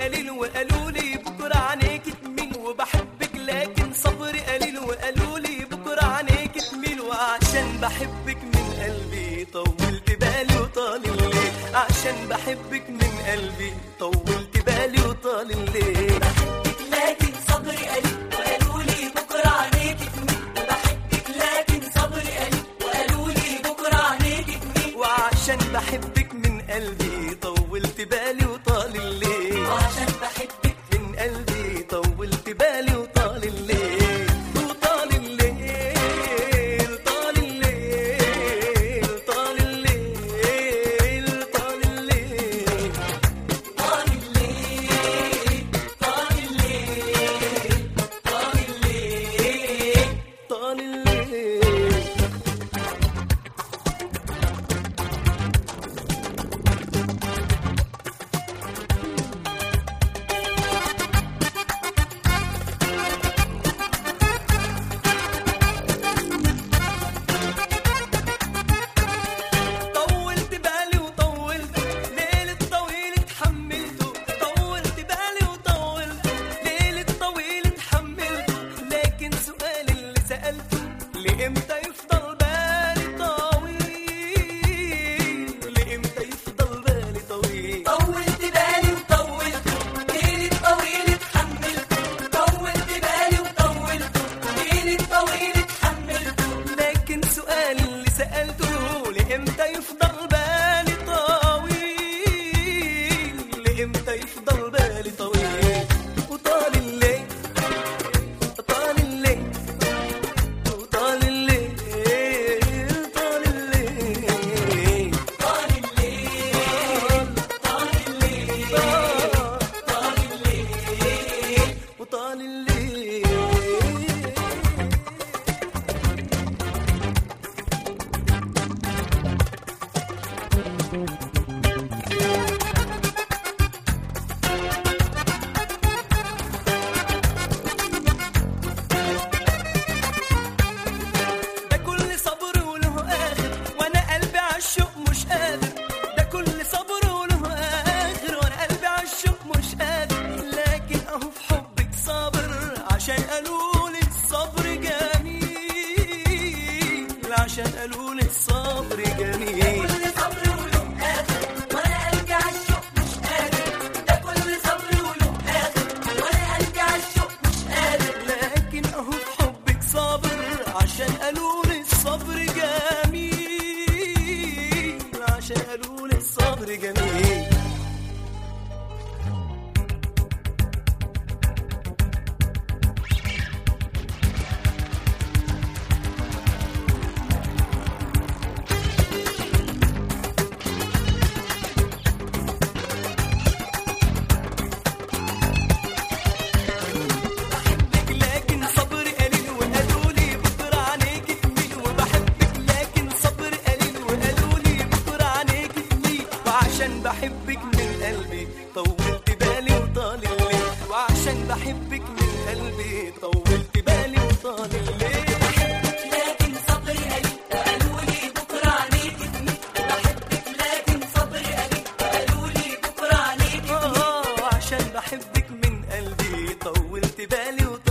قليل وقالوا لي بكره عينيك تميل وبحبك لكن صبري قليل وقالوا لي بكره عينيك تميل وعشان بحبك من قلبي طولت بالي وطال الليل عشان بحبك من قلبي طولت بالي وطال الليل لكن صبري قليل وقالوا لي بكره عينيك تميل وبحبك لكن صبري قليل وقالوا لي بكره عينيك تميل وعشان بحبك من قلبي طولت بالي وطال الليل وعشان بحبك من قلبي طولت بالي وطال الليل وطال الليل طال الليل طال الليل طال الليل طال الليل طال الليل طال الليل طال الليل طولت بالي وطولت ليل الطويل اتحملته طولت بالي وطولت ليل الطويل اتحملته لكن سؤالي اللي سألته لإمتى يفضل بالي طويل لإمتى يفضل بالي طويل طولت بالي وطولت ليل الطويل اتحملت طولت بالي وطولت ليل الطويل اتحملت لكن سؤالي اللي سألته لإمتى يفضل بالي طويل لإمتى يفضل بالي طويل وطال الليل طال الليل وطال الليل طال الليل طال الليل طال الليل طال الليل وطال الليل ده كل صبر وله آخر وأنا قلبي عالشوق مش قادر ده كل صبر وله آخر وأنا قلبي عالشوق مش قادر لكن أهو في حبك صابر عشان قالوا لي الصبر جميل عشان قالوا لي الصبر جميل كل صبر وله آخر وأنا قلبي عالشوق مش قادر ده كل صبر وله آخر وأنا قلبي عالشوق مش قادر لكن اهو في حبك صابر عشان قالوا لي الصبر جميل عشان قالوا لي الصبر جميل بحبك لكن صبري قليل وقالوا لي بكره عينيك تميل وبحبك لكن صبري قليل وقالوا لي بكره عينيك تميل وعشان بحبك من قلبي طولت بالي وطال الليل وعشان بحبك من قلبي طولت بالي وطال الليل لكن صبري قليل وقالوا لي بكره عينيك تميل بحبك لكن صبري قليل وقالوا لي بكره عينيك آه عشان بحبك من قلبي طولت بالي وطال